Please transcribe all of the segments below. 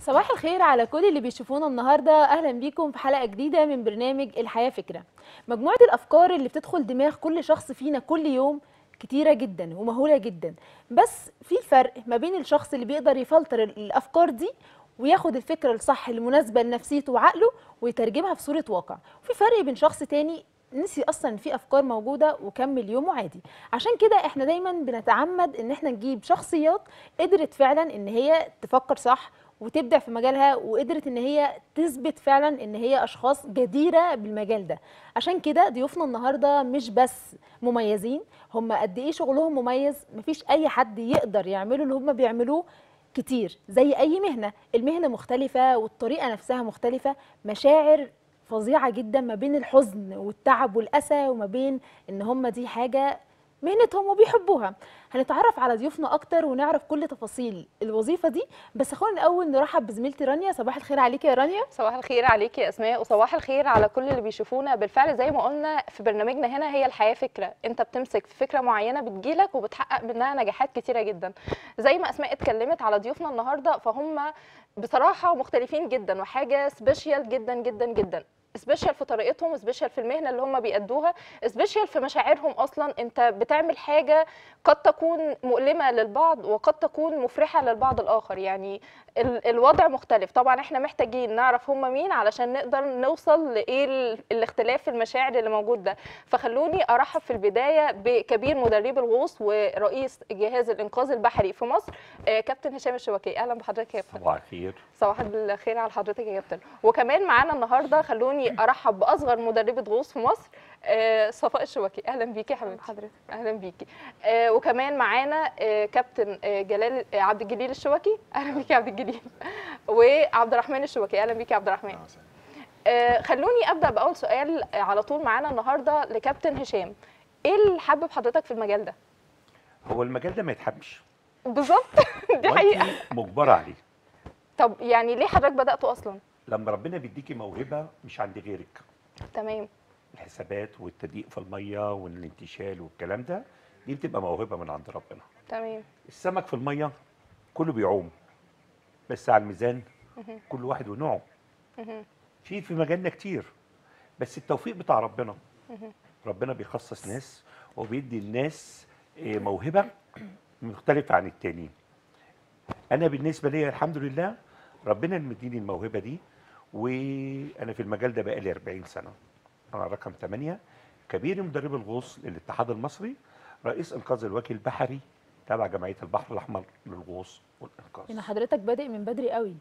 صباح الخير على كل اللي بيشوفونا النهارده اهلا بيكم في حلقه جديده من برنامج الحياه فكره مجموعه الافكار اللي بتدخل دماغ كل شخص فينا كل يوم كتيره جدا ومهوله جدا بس في فرق ما بين الشخص اللي بيقدر يفلتر الافكار دي وياخد الفكره الصح المناسبه لنفسيته وعقله ويترجمها في صوره واقع وفي فرق بين شخص تاني نسي اصلا ان في افكار موجوده وكمل يومه عادي عشان كده احنا دايما بنتعمد ان احنا نجيب شخصيات قدرت فعلا ان هي تفكر صح وتبدع في مجالها وقدرت ان هي تثبت فعلا ان هي اشخاص جديره بالمجال ده عشان كده ضيوفنا النهارده مش بس مميزين هم قد ايه شغلهم مميز مفيش اي حد يقدر يعملوا اللي هم بيعملوه كتير زي اي مهنه المهنه مختلفه والطريقه نفسها مختلفه مشاعر فظيعه جدا ما بين الحزن والتعب والاسى وما بين ان هم دي حاجه مهنتهم وبيحبوها هنتعرف على ضيوفنا اكتر ونعرف كل تفاصيل الوظيفه دي بس خلونا الاول نرحب بزميلتي رانيا صباح الخير عليكي يا رانيا صباح الخير عليكي يا اسماء وصباح الخير على كل اللي بيشوفونا بالفعل زي ما قلنا في برنامجنا هنا هي الحياه فكره انت بتمسك في فكره معينه بتجيلك وبتحقق منها نجاحات كتيره جدا زي ما اسماء اتكلمت على ضيوفنا النهارده فهم بصراحه مختلفين جدا وحاجه سبيشال جدا جدا جدا سبيشال في طريقتهم سبيشال في المهنه اللي هم بيأدوها سبيشال في مشاعرهم اصلا انت بتعمل حاجه قد تكون مؤلمه للبعض وقد تكون مفرحه للبعض الاخر يعني ال الوضع مختلف طبعا احنا محتاجين نعرف هم مين علشان نقدر نوصل لايه الاختلاف في المشاعر اللي موجود ده فخلوني ارحب في البدايه بكبير مدربي الغوص ورئيس جهاز الانقاذ البحري في مصر آه كابتن هشام الشبكي اهلا بحضرتك يا كابتن صباح الخير صباح الخير على حضرتك يا كابتن وكمان معانا النهارده خلوني ارحب باصغر مدربه غوص في مصر آه صفاء الشبكي اهلا بيكي يا حبيبتي حضرتك اهلا بيكي آه وكمان معانا آه كابتن آه جلال آه عبد الجليل الشبكي اهلا بيكي يا عبد الجليل وعبد الرحمن الشبكي اهلا بيكي يا عبد الرحمن آه خلوني ابدا باول سؤال على طول معانا النهارده لكابتن هشام ايه اللي حبب حضرتك في المجال ده هو المجال ده ما يتحبش بالظبط دي حقيقه وانت مجبره عليه طب يعني ليه حضرتك بداته اصلا لما ربنا بيديكي موهبه مش عند غيرك تمام الحسابات والتدقيق في الميه والانتشال والكلام ده دي بتبقى موهبه من عند ربنا تمام السمك في الميه كله بيعوم بس على الميزان كل واحد ونوعه في في مجالنا كتير بس التوفيق بتاع ربنا ربنا بيخصص ناس وبيدي الناس آه، موهبه مختلفه عن التانيين انا بالنسبه لي الحمد لله ربنا اللي مديني الموهبه دي وانا في المجال ده بقالي 40 سنه انا رقم 8 كبير مدرب الغوص للاتحاد المصري رئيس انقاذ الوكيل البحري تبع جمعيه البحر الاحمر للغوص والانقاذ ان حضرتك بادئ من بدري قوي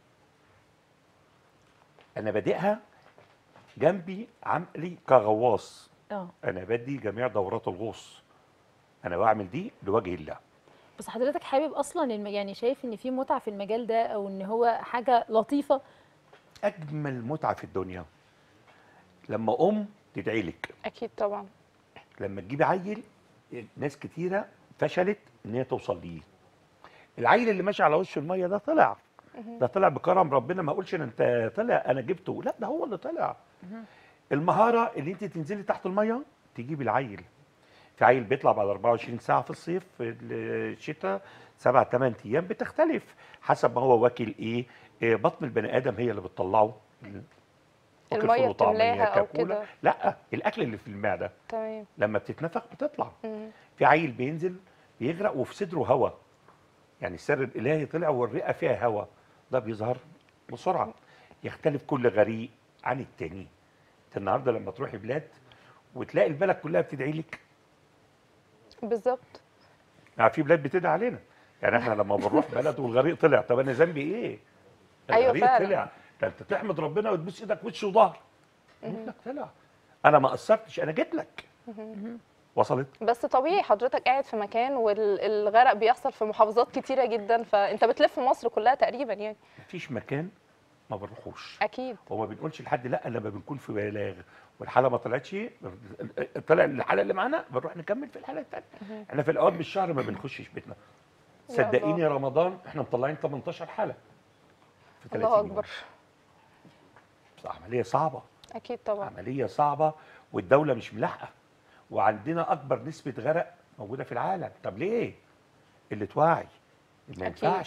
انا بادئها جنبي عملي كغواص اه انا بدي جميع دورات الغوص انا بعمل دي لوجه الله بس حضرتك حابب اصلا الم... يعني شايف ان في متعه في المجال ده او ان هو حاجه لطيفه اجمل متعه في الدنيا لما ام تدعي لك اكيد طبعا لما تجيبي عيل ناس كتيره فشلت ان هي توصل ليه العيل اللي ماشي على وش الميه ده طلع ده طلع بكرم ربنا ما اقولش ان انت طلع انا جبته لا ده هو اللي طلع المهاره اللي انت تنزلي تحت الميه تجيبي العيل في عيل بيطلع بعد 24 ساعه في الصيف في الشتاء سبع ثمان ايام بتختلف حسب ما هو واكل ايه إيه، بطن البني ادم هي اللي بتطلعه واكل المية فول وطعمية، بتملاها أو كاكولا. كده. لا الاكل اللي في المعده تمام لما بتتنفخ بتطلع مم. في عيل بينزل بيغرق وفي صدره هواء يعني السر الالهي طلع والرئه فيها هواء ده بيظهر بسرعه يختلف كل غريق عن التاني انت النهارده لما تروحي بلاد وتلاقي البلد كلها بتدعي لك بالظبط يعني في بلاد بتدعي علينا يعني احنا لما بنروح بلد والغريق طلع طب انا ذنبي ايه؟ أيوة الغريق فعلا. طلع ده انت تحمد ربنا وتبوس ايدك وش وظهر يقول لك طلع انا ما قصرتش انا جيت لك وصلت بس طبيعي حضرتك قاعد في مكان والغرق بيحصل في محافظات كتيرة جدا فانت بتلف مصر كلها تقريبا يعني مفيش مكان ما بنروحوش اكيد وما بنقولش لحد لا لما بنكون في بلاغ والحاله ما طلعتش طلع الحاله اللي معانا بنروح نكمل في الحاله الثانيه احنا في الاوقات بالشهر ما بنخشش بيتنا يا صدقيني الله. يا رمضان احنا مطلعين 18 حاله في 30 الله يوم. اكبر بس عمليه صعبه اكيد طبعا عمليه صعبه والدوله مش ملاحقه وعندنا اكبر نسبه غرق موجوده في العالم طب ليه اللي توعي ما أكيد. ينفعش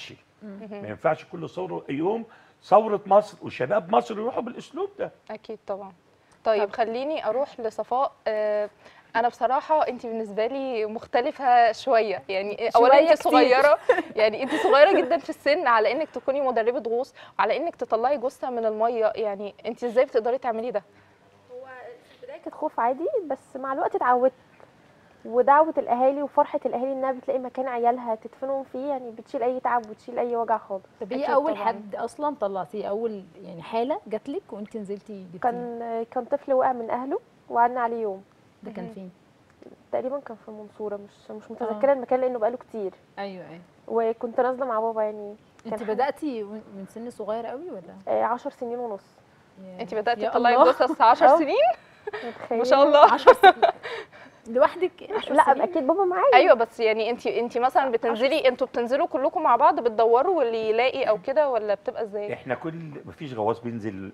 ما ينفعش كل ثوره يوم ثوره مصر وشباب مصر يروحوا بالاسلوب ده اكيد طبعا طيب خليني اروح لصفاء آه، انا بصراحه انت بالنسبه لي مختلفه شويه يعني اولا شوية انت كتير. صغيره يعني انت صغيره جدا في السن على انك تكوني مدربه غوص وعلى انك تطلعي جثه من الميه يعني انت ازاي بتقدري تعملي ده هو في البدايه كانت خوف عادي بس مع الوقت اتعودت ودعوة الأهالي وفرحة الأهالي إنها بتلاقي مكان عيالها تدفنهم فيه يعني بتشيل أي تعب وتشيل أي وجع خالص طب ايه أكيد اول طبعاً. حد اصلا طلعتيه اول يعني حاله جات لك وانت نزلتي جبتيه كان كان طفل وقع من أهله وقعدنا عليه يوم ده كان مهم. فين تقريبا كان في المنصورة مش مش متذكرة المكان لأنه بقاله كتير ايوه ايوه وكنت نازلة مع بابا يعني انت كان بداتي و- من سن صغير قوي ولا آه، عشر سنين ونص يا- انت بداتي يا تطلعي الله. جثث 10 آه. سنين متخيلة ما شاء الله 10 سنين لوحدك 10 لا سنين؟ أكيد بابا معايا ايوه بس يعني انت انت مثلا بتنزلي انتوا بتنزلوا كلكم مع بعض بتدوروا واللي يلاقي او كده ولا بتبقى ازاي احنا كل مفيش غواص بينزل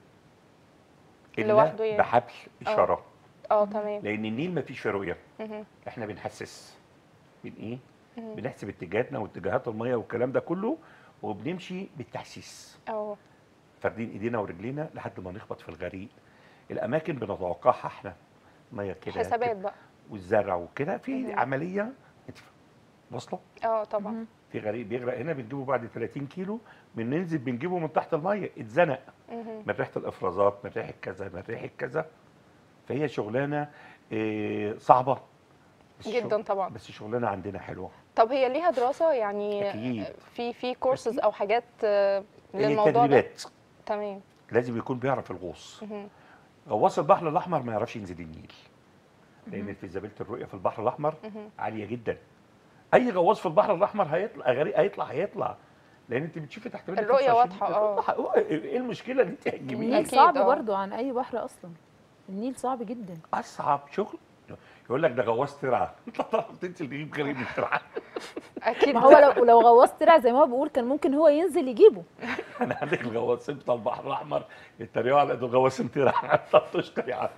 الا لوحده يعني. بحبل اشاره اه تمام لان النيل مفيش فيه رؤيه مهم. احنا بنحسس من ايه مهم. بنحسب اتجاهاتنا واتجاهات الميه والكلام ده كله وبنمشي بالتحسيس اه فاردين ايدينا ورجلينا لحد ما نخبط في الغريق الاماكن بنتوقعها احنا ميه كده حسابات كده بقى والزرع وكده في مهم. عمليه انت واصله اه طبعا مهم. في غريق بيغرق هنا بنجيبه بعد 30 كيلو بننزل بنجيبه من تحت الميه اتزنق مهم. من ريحه الافرازات من ريحه كذا من ريحه كذا فهي شغلانه إيه، صعبه بس جدا شغل- طبعا بس شغلانه عندنا حلوه طب هي ليها دراسه يعني أكيد. في في كورسز او حاجات آه، هي للموضوع ده تدريبات تمام لازم يكون بيعرف الغوص مهم. غواص البحر الاحمر ما يعرفش ينزل النيل لان فيزابيلة الرؤيه في البحر الاحمر مهم. عاليه جدا اي غواص في البحر الاحمر هيطلع غريق هيطلع هيطلع لان انت بتشوفي تحت منك الرؤية 25 واضحة، اه. متر. هو ايه المشكله ان انت هتجيبيه النيل أكيد، صعب اه. برضو عن اي بحر اصلا النيل صعب جدا اصعب شغل يقول لك ده غواص ترعه انت تعرف تنزل تجيب غريب من الترعه اكيد ما هو لو لو غواص طلع زي ما هو بيقول كان ممكن هو ينزل يجيبه انا عندك الغواصين بتاع البحر الاحمر يتريقوا على دول غواصين ترعه طب تشكري عنه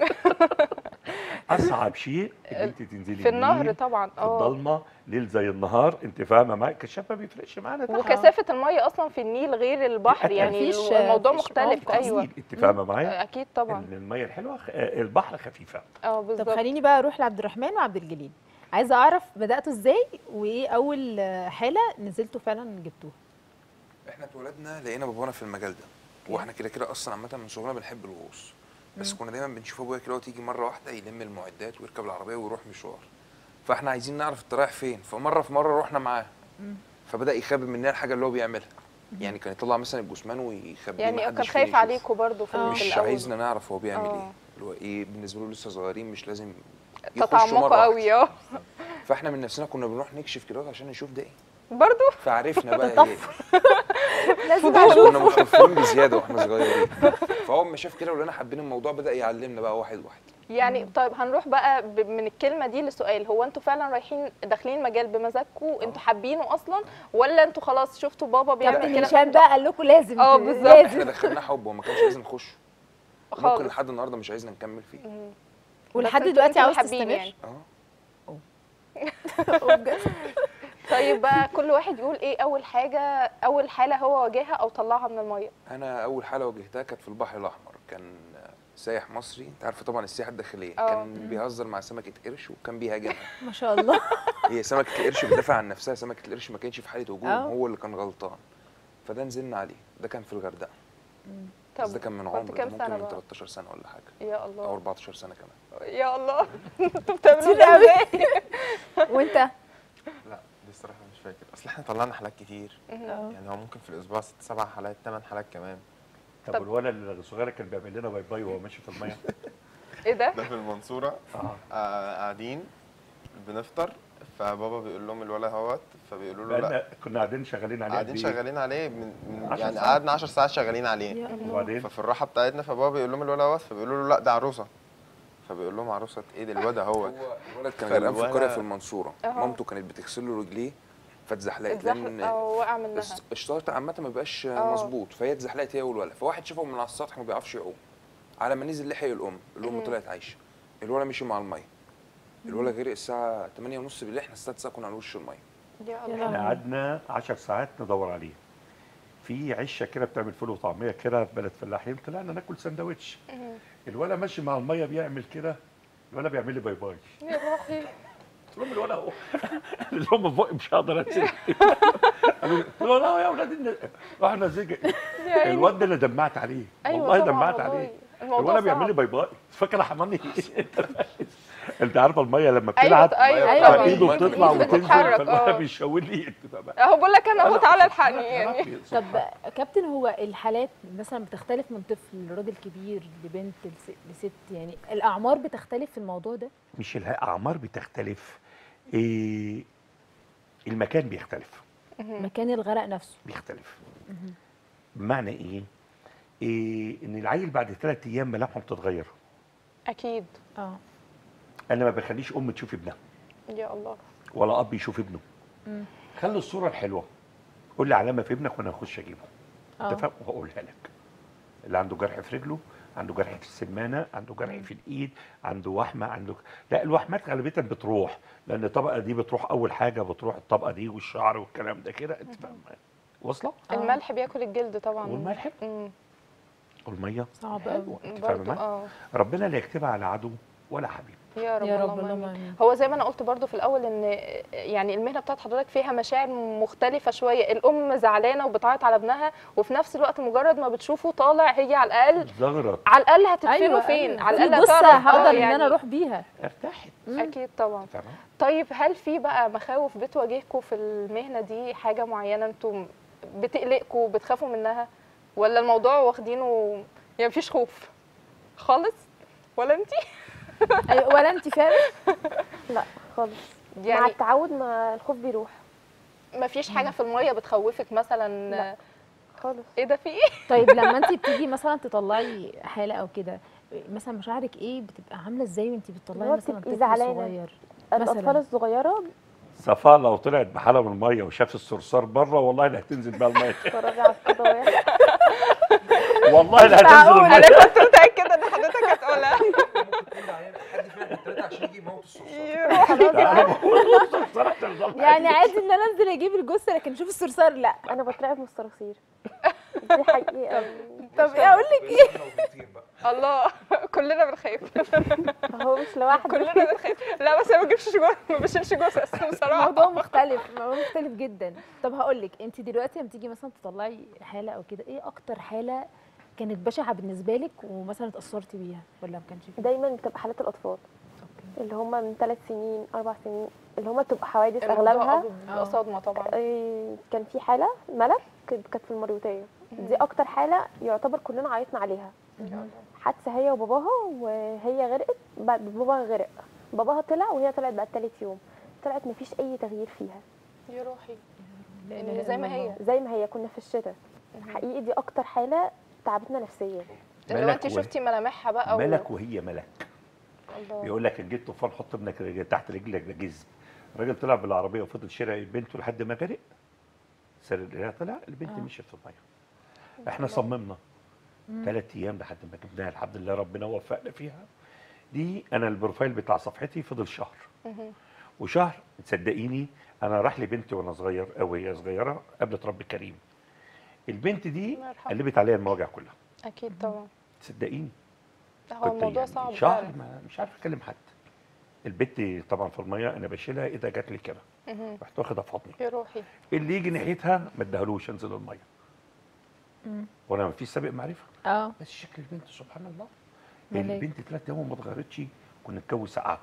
اصعب شيء ان انت تنزلي في النهر النيل طبعا في اه الضلمه ليل زي النهار انت فاهمه معايا الكشاف ما بيفرقش معانا تحت. وكثافه الميه اصلا في النيل غير البحر أكيد. يعني مفيش- الموضوع مفيش مختلف عمق ايوه أكيد. انت فاهمه معايا اكيد طبعا ان الميه الحلوه خ- آه، البحر خفيفه اه طب بالظبط خليني بقى اروح لعبد الرحمن وعبد الجليل عايزه اعرف بداتوا ازاي وايه اول حاله نزلتوا فعلا جبتوها احنا اتولدنا لقينا بابانا في المجال ده واحنا كده كده اصلا عامه من صغرنا بنحب الغوص بس كنا دايما بنشوف ابويا كده وتيجي مره واحده يلم المعدات ويركب العربيه ويروح مشوار فاحنا عايزين نعرف انت رايح فين فمره في مره رحنا معاه فبدا يخبي مننا الحاجه اللي هو بيعملها يعني كان يطلع مثلا الجثمان ويخبيه يعني محدش كان فينا خايف يشوفه. عليكم برضو في اه. في مش الاول عايزنا نعرف هو بيعمل اه. ايه اللي هو ايه بالنسبه له لسه صغيرين مش لازم يخشوا مرة تتعمقوا واحدة. قوي اه فاحنا من نفسنا كنا بنروح نكشف كده عشان نشوف ده ايه برضو فعرفنا بقى ايه لازم كنا مخطوفين بزياده واحنا صغيرين فهو ما شاف كده ولقينا حابين الموضوع بدا يعلمنا بقى واحد واحد يعني طيب هنروح بقى ب- من الكلمه دي لسؤال هو انتوا فعلا رايحين داخلين مجال بمزاجكم انتوا حابينه اصلا ولا انتوا خلاص شفتوا بابا بيعمل كابتن كده هشام بقى قال لكم لازم اه ت- بالظبط. لازم احنا دخلنا حب وما كانش عايزنا نخش ممكن خالص لحد النهارده مش عايزنا نكمل فيه مم. ولحد بس انتوا- دلوقتي انتوا عاوز حابين تستمر يعني. اه طيب بقى كل واحد يقول ايه اول حاجه اول حاله هو واجهها او طلعها من الميه انا اول حاله واجهتها كانت في البحر الاحمر كان سايح مصري انت عارفه طبعا السياحه الداخليه اه. كان بيهزر مع سمكه قرش وكان بيهاجمها ما شاء الله هي سمكه القرش بتدافع عن نفسها سمكه القرش ما كانش في حاله هجوم اه. هو اللي كان غلطان فده نزلنا عليه ده كان في الغردقه بس ده كان من كنت عمر كام ممكن سنه من بقى 13 سنه ولا حاجه يا او الله 14 سنه كمان يا الله انتوا بتعملوا كتير ده قوي. ازاي وانت لا دي الصراحه مش فاكر اصل احنا طلعنا حالات كتير اه. يعني هو ممكن في الاسبوع ست سبع حالات ثمان حالات كمان طب طب- والولد الصغير كان بيعمل لنا باي باي وهو ماشي في الميه ايه ده ده في المنصوره اه آه قاعدين بنفطر فبابا بيقول لهم الولا اهوت فبيقولوا له لا بقالنا كنا قاعدين شغالين عليه قاعدين قد إيه؟ شغالين عليه من, من عشر يعني ساعات. قعدنا 10 ساعات شغالين عليه يا الله وبعدين ففي الراحه بتاعتنا فبابا بيقول لهم الولا اهوت فبيقولوا له لا ده عروسه فبيقول لهم عروسه ايه ده الواد اهوت هو الولد كان غرقان في فالولد- القريه في المنصوره اه. مامته كانت بتغسل له رجليه فاتزحلقت اتزحلق لان او وقع منها الس- الشط عامه ما بيبقاش اه. مظبوط فهي اتزحلقت هي والولد فواحد شافهم من على السطح ما بيعرفش يعوم على ما نزل لحق الام الام مم. طلعت عايشه الولد مشي مع الميه الولد غرق الساعه 8 ونص بالليل احنا الساعه 9 كنا على وش الميه يا يا الله لهوي. احنا قعدنا 10 ساعات ندور عليه في عشه كده بتعمل فول وطعميه كده في بلد فلاحين طلعنا ناكل سندوتش الولا ماشي مع الميه بيعمل كده الولا بيعمل لي باي باي يا روحي قلت لهم الولا اهو اللي هم في بقي مش هقدر انزل قالوا لي قلت له لا يا اولاد الن- راح نزل يا عيني. الواد ده اللي دمعت عليه أيوة والله طبعاً دمعت والله. عليه الموضوع الولا بيعمل صعب. لي باي باي فاكر حماني انت فاهم؟ انت عارفه الميه لما ايوه بتلعب ايوه أيوة، طبعاً. ايده إيده بتطلع إيده وتنزل بتتحرك، فالولا آه. بيشاور لي انت فاهم اهو بقول لك انا اهو تعالى الحقني يعني طب كابتن هو الحالات مثلا بتختلف من طفل لراجل كبير لبنت لس- لست يعني الاعمار بتختلف في الموضوع ده مش الاعمار بتختلف إيه المكان بيختلف مكان الغرق نفسه بيختلف بمعنى ايه؟ إيه ان العيل بعد ثلاث ايام ملامحه بتتغير اكيد اه انا ما بخليش ام تشوف ابنها يا الله ولا اب يشوف ابنه خلي الصوره الحلوه قول لي علامه في ابنك وانا هخش اجيبه اه اتفق وهقولها لك اللي عنده جرح في رجله عنده جرح في السمانه عنده جرح في الايد عنده وحمه عنده لا الوحمات غالبا بتروح لان الطبقه دي بتروح اول حاجه بتروح الطبقه دي والشعر والكلام ده كده انت فاهم واصله آه. الملح بياكل الجلد طبعا والملح مم. والميه صعب حلو قوي انت فاهمه برضو معايا؟ اه ربنا لا يكتبها على عدو ولا حبيب يا رب يا رب اللهم اللهم آمين. امين هو زي ما انا قلت برضو في الاول ان يعني المهنه بتاعت حضرتك فيها مشاعر مختلفه شويه الام زعلانه وبتعيط على ابنها وفي نفس الوقت مجرد ما بتشوفه طالع هي على الاقل زغرت على الاقل هتدفنه ايوه فين أيوة. على في الاقل جثه هتعرف هقدر آه ان يعني انا اروح بيها ارتاحت اكيد طبعا تمام طيب هل في بقى مخاوف بتواجهكم في المهنه دي حاجه معينه انتم بتقلقكم بتخافوا منها ولا الموضوع واخدينه يعني مفيش خوف خالص ولا انت أيوة ولا انت فعلا لا خالص مع يعني التعود ما الخوف بيروح مفيش حاجه في الميه بتخوفك مثلا لا. خالص ايه ده في ايه طيب لما انت بتيجي مثلا تطلعي حاله او كده مثلا مشاعرك ايه بتبقى عامله ازاي وانت بتطلعي اللي هو مثلا بتبقي طفل زعلانة. صغير الاطفال مثلاً. الصغيره صفاء لو طلعت بحاله من الميه وشاف الصرصار بره والله لا هتنزل بقى الميه بتتفرجي على الفضايح والله لا هتنزل الميه انا كنت متاكده ان حضرتك هتقولها ممكن تكون عيان حد فينا من الثلاثه عشان يجي يموت الصرصار أنا بقول الصرصار عشان يطلع يعني عادي ان انا انزل اجيب الجثه لكن اشوف الصرصار لا انا بترعب من الصراصير دي حقيقه طب ايه اقول لك ايه وبيطير بقى الله كلنا بنخاف هو مش لوحده كلنا بنخاف لا بس انا ما بجيبش جوه ما بشيلش جثث بصراحه الموضوع مختلف الموضوع مختلف جدا طب هقول لك انت دلوقتي لما تيجي مثلا تطلعي حاله او كده ايه اكتر حاله كانت بشعه بالنسبه لك ومثلا اتاثرتي بيها ولا ما كانش فيه دايما بتبقى حالات الاطفال اوكي اللي هم من ثلاث سنين اربع سنين اللي هم بتبقى حوادث الموضوع اغلبها بيبقى آه. صدمه طبعا إيه، كان في حاله ملك كانت كانت في المريوطيه دي اكتر حاله يعتبر كلنا عيطنا عليها حادثه هي وباباها وهي غرقت بعد باباها غرق باباها طلع وهي طلعت بعد ثالث يوم طلعت مفيش اي تغيير فيها يا روحي لا إن إله زي ما إلا هي الله. زي ما هي كنا في الشتاء حقيقي دي اكتر حاله تعبتنا نفسيا اللي هو ملك انت و- شفتي ملامحها بقى و- ملك وهي ملك الله بيقول لك ان جيت طوفان حط ابنك رجل- تحت رجلك ده جزم الراجل طلع بالعربيه وفضل شارع بنته لحد ما غرق سر الإله طلع البنت آه. مشيت في الميه احنا صممنا ثلاث ايام لحد ما جبناها الحمد لله ربنا وفقنا فيها دي انا البروفايل بتاع صفحتي فضل شهر وشهر تصدقيني انا راح لي بنتي وانا صغير او وهي صغيره قابلت رب كريم البنت دي الله يرحمه. قلبت عليا المواجع كلها اكيد طبعا تصدقيني هو كنت الموضوع يعني صعب شهر فعلا ما مش عارف اكلم حد البت طبعا في الميه انا بشيلها اذا جات لي كده مهم. رحت واخدها في حضني يا روحي اللي يجي ناحيتها ما ادهالوش انزل الميه مم. وانا ما فيش سابق معرفه اه بس شكل البنت سبحان الله ملاك. البنت ثلاث ايام ما اتغيرتش كنا الجو سقعه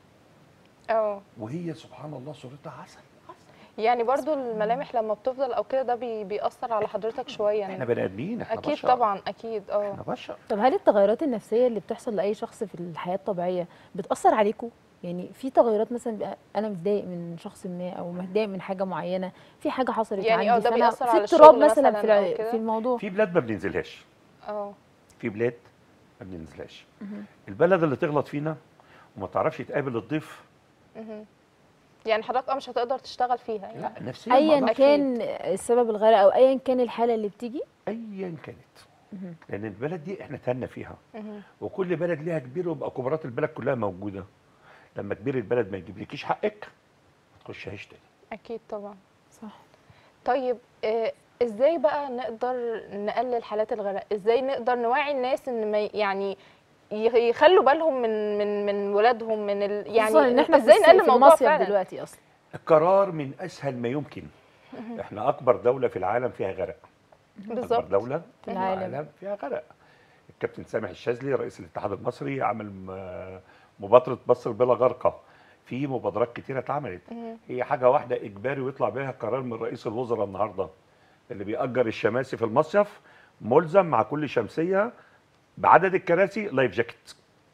اه وهي سبحان الله صورتها عسل يعني برضو الملامح لما بتفضل او كده ده بي بيأثر على حضرتك شويه احنا يعني بني ادمين احنا اكيد بشر. طبعا اكيد اه احنا بشر طب هل التغيرات النفسيه اللي بتحصل لاي شخص في الحياه الطبيعيه بتاثر عليكم يعني في تغيرات مثلا بيبقى انا متضايق من شخص ما او متضايق من حاجه معينه في حاجه حصلت يعني اه عندي ده فأنا بيأثر في على اضطراب الشغل مثلا مثلاً في أو الع- كده؟ في الموضوع في بلاد ما بننزلهاش اه في بلاد ما بننزلهاش البلد اللي تغلط فينا وما تعرفش تقابل الضيف مهم. يعني حضرتك اه مش هتقدر تشتغل فيها يعني لا نفسيا ما ايا أقدرش. كان السبب الغرق او ايا كان الحاله اللي بتيجي ايا كانت لان البلد دي احنا تهنا فيها مهم. وكل بلد ليها كبير ويبقى كبارات البلد كلها موجوده لما كبير البلد ما يجيبلكيش حقك ما تخشهاش تاني اكيد طبعا صح طيب آه، ازاي بقى نقدر نقلل حالات الغرق ازاي نقدر نوعي الناس ان ما ي- يعني ي- يخلوا بالهم من من من ولادهم من ال... يعني يعني ان احنا ازاي في, نقلل في الموضوع المصيف فعلا دلوقتي اصلا القرار من اسهل ما يمكن احنا اكبر دوله في العالم فيها غرق اكبر بالظبط دوله في العالم. فيها غرق الكابتن سامح الشاذلي رئيس الاتحاد المصري عمل م- مبادره مصر بلا غرقه في مبادرات كتيره اتعملت هي حاجه واحده اجباري ويطلع بيها قرار من رئيس الوزراء النهارده اللي بيأجر الشماسي في المصيف ملزم مع كل شمسيه بعدد الكراسي لايف جاكيت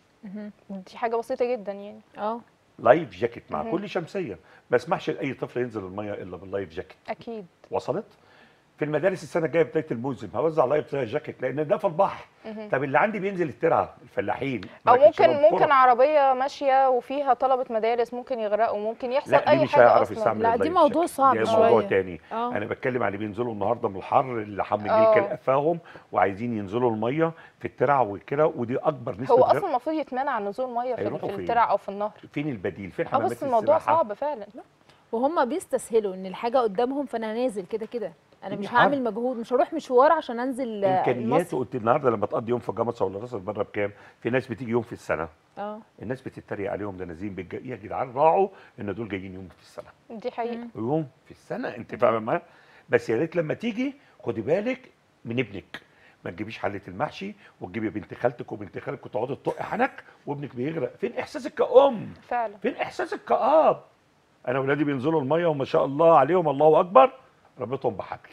دي حاجه بسيطه جدا يعني اه لايف جاكيت مع كل شمسيه ما اسمحش لاي طفل ينزل الميه الا باللايف جاكيت اكيد وصلت في المدارس السنه الجايه بدايه الموسم هوزع لايف جاكيت لان ده في البحر طب اللي عندي بينزل الترعه الفلاحين او مراكز ممكن شباب ممكن القرى. عربيه ماشيه وفيها طلبه مدارس ممكن يغرقوا ممكن يحصل لا دي اي مش حاجه هيعرف اصلا يستعمل لا، دي اللايف موضوع جاكيت. صعب ده موضوع شوية. تاني اه انا بتكلم على اللي بينزلوا النهارده من الحر اللي حاملين اه. كلقفاهم وعايزين ينزلوا الميه في الترع وكده ودي اكبر نسبه هو غرق. اصلا المفروض يتمنع نزول ميه في, هيروحوا في فين؟ الترع او في النهر فين البديل فين اه حمامات بس الموضوع السباحة؟ صعب فعلا وهم بيستسهلوا ان الحاجه قدامهم فانا نازل كده كده انا دي مش حرب. هعمل مجهود مش هروح مشوار عشان انزل آه، امكانياته المصيف. قلت النهارده لما تقضي يوم في جمصه ولا راس البر بكام في ناس بتيجي يوم في السنه اه الناس بتتريق عليهم ده نازلين بالج... يا جدعان راعوا ان دول جايين يوم في السنه دي حقيقه يوم في السنه انت فاهمه معايا بس يا ريت لما تيجي خدي بالك من ابنك ما تجيبيش حله المحشي وتجيبي بنت خالتك وبنت خالك وتقعدي تطقي حنك وابنك بيغرق فين احساسك كأم فعلا فين احساسك كأب انا اولادي بينزلوا الميه وما شاء الله عليهم الله اكبر ربيتهم بحبل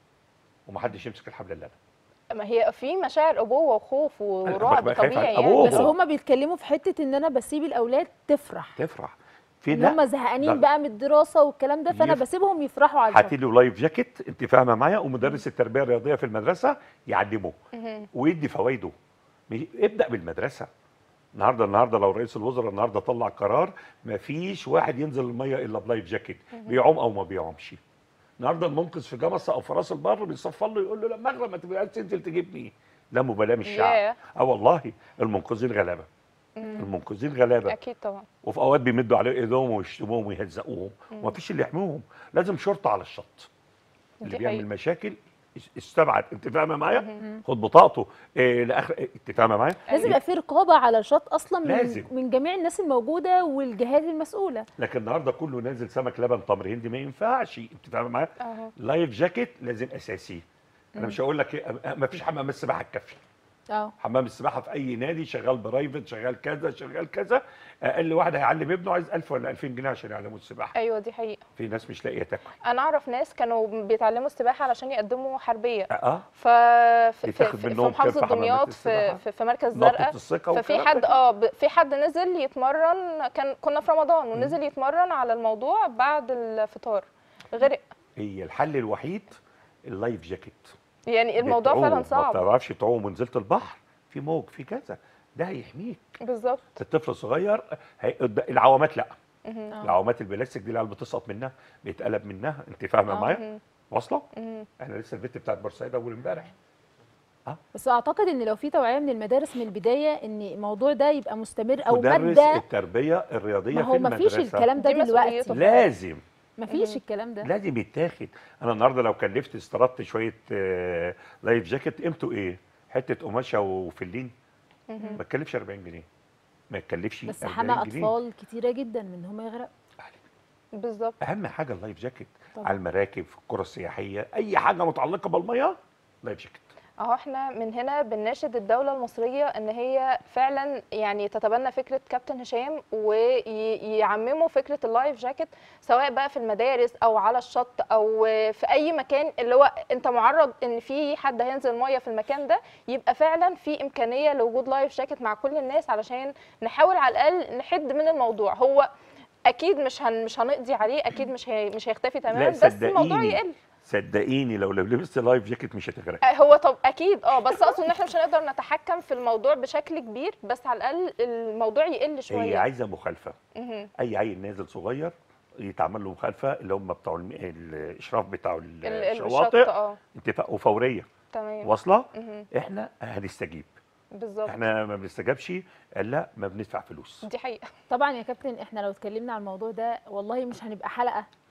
ومحدش يمسك الحبل الا انا ما هي في مشاعر ابوه وخوف ورعب ببقى خايف طبيعي على يعني أبوه. بس هم بيتكلموا في حته ان انا بسيب الاولاد تفرح تفرح في ان لا هم زهقانين ده- بقى من الدراسه والكلام ده فانا يف- بسيبهم يفرحوا على هاتي الجو له لايف جاكيت انت فاهمه معايا ومدرس التربيه الرياضيه في المدرسه يعلمه ويدي فوائده مش- ابدا بالمدرسه النهارده النهارده لو رئيس الوزراء النهارده طلع قرار ما فيش واحد ينزل الميه الا بلايف جاكيت بيعوم او ما بيعومش النهارده المنقذ في جمصه او في راس البر بيصفر له يقول له لا مغرب ما تبقاش تنزل تجيبني لا مبالاه من الشعب ياه. اه والله المنقذين غلابه المنقذين غلابه اكيد طبعا وفي اوقات بيمدوا عليه ايديهم ويشتموهم ويهزقوهم ومفيش اللي يحميهم لازم شرطه على الشط اللي دي بيعمل حقيقة. مشاكل اس- استبعد انت فاهمه معايا خد بطاقته إيه لاخر إيه انت فاهمه معايا لازم يبقى في رقابه على الشط اصلا من لازم. من جميع الناس الموجوده والجهات المسؤوله لكن النهارده كله نازل سمك لبن تمر هندي ما ينفعش انت فاهمه معايا اهو لايف جاكيت لازم اساسي انا مش هقول لك ما فيش حمام السباحه تكفي اه حمام السباحه في اي نادي شغال برايفت شغال كذا شغال كذا اقل واحد هيعلم ابنه عايز 1000 ولا 2000 جنيه عشان يعلموا السباحه ايوه دي حقيقه في ناس مش لاقيه تاكل انا اعرف ناس كانوا بيتعلموا السباحه علشان يقدموا حربيه اه ف في, في, يتاخد في منهم محافظه كام في حمامات دمياط السباحة؟ في, في, في مركز نقطة زرقاء الثقة ففي والكلام حد ده. اه ب- في حد نزل يتمرن كان كنا في رمضان ونزل يتمرن على الموضوع بعد الفطار غرق هي الحل الوحيد اللايف جاكيت يعني الموضوع بتعوم، فعلا ما صعب بتعرفش تعوم ونزلت البحر في موج في كذا ده هيحميك بالظبط الطفل الصغير هي... العوامات لا العوامات البلاستيك دي العيال بتسقط منها بيتقلب منها انت فاهمه آه. معايا واصله احنا لسه البت بتاعت بورسعيد اول امبارح بس اعتقد ان لو في توعيه من المدارس من البدايه ان الموضوع ده يبقى مستمر او مدرس ماده التربيه الرياضيه ما في هو ما فيش المدرسه الكلام ده دي دلوقتي مسؤوليته. لازم ما فيش الكلام ده لازم يتاخد انا النهارده لو كلفت استردت شويه آه، لايف جاكيت قيمته ايه حته قماشه وفلين ما تكلفش 40 جنيه ما تكلفش بس 40 حمى جنيه. اطفال كتيره جدا من ان هم يغرقوا بالظبط اهم حاجه اللايف جاكيت طبعا. على المراكب في القرى السياحيه اي حاجه متعلقه بالميه لايف جاكيت اهو احنا من هنا بنناشد الدولة المصرية ان هي فعلا يعني تتبنى فكرة كابتن هشام ويعمموا فكرة اللايف جاكيت سواء بقى في المدارس او على الشط او في اي مكان اللي هو انت معرض ان في حد هينزل مية في المكان ده يبقى فعلا في امكانية لوجود لايف جاكيت مع كل الناس علشان نحاول على الاقل نحد من الموضوع هو اكيد مش هن مش هنقضي عليه اكيد مش هي مش هيختفي تماما بس الموضوع صدقيني. يقل صدقيني لو لو لبست لايف جاكيت مش هتغرق آه، هو طب اكيد اه بس اقصد ان احنا مش هنقدر نتحكم في الموضوع بشكل كبير بس على الاقل الموضوع يقل هي شويه عايزه مخالفه مهم. اي عيل نازل صغير يتعمل له مخالفه اللي هم بتوع الم- الاشراف بتاع ال- ال- الشط الشواطئ اه اتفاق وفوريه تمام واصله مهم. احنا هنستجيب بالظبط احنا ما بنستجابش الا ما بندفع فلوس دي حقيقه طبعا يا كابتن احنا لو اتكلمنا عن الموضوع ده والله مش هنبقى حلقه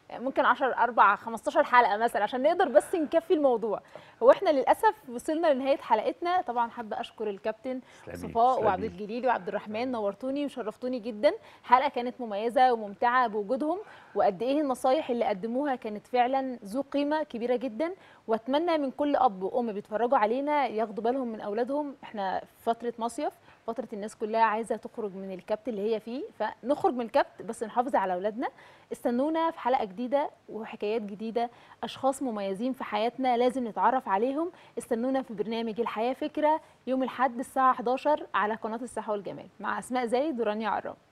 ممكن 10 4 15 حلقه مثلا عشان نقدر بس نكفي الموضوع هو احنا للاسف وصلنا لنهايه حلقتنا طبعا حابه اشكر الكابتن تسلمي، صفاء تسلمي. وعبد الجليل وعبد الرحمن نورتوني وشرفتوني جدا حلقه كانت مميزه وممتعه بوجودهم وقد ايه النصايح اللي قدموها كانت فعلا ذو قيمه كبيره جدا واتمنى من كل اب وام بيتفرجوا علينا ياخدوا بالهم من اولادهم احنا في فتره مصيف فتره الناس كلها عايزه تخرج من الكبت اللي هي فيه فنخرج من الكبت بس نحافظ على اولادنا استنونا في حلقه جديده وحكايات جديده اشخاص مميزين في حياتنا لازم نتعرف عليهم استنونا في برنامج الحياه فكره يوم الاحد الساعه 11 على قناه الصحه والجمال مع اسماء زايد ورانيا عرام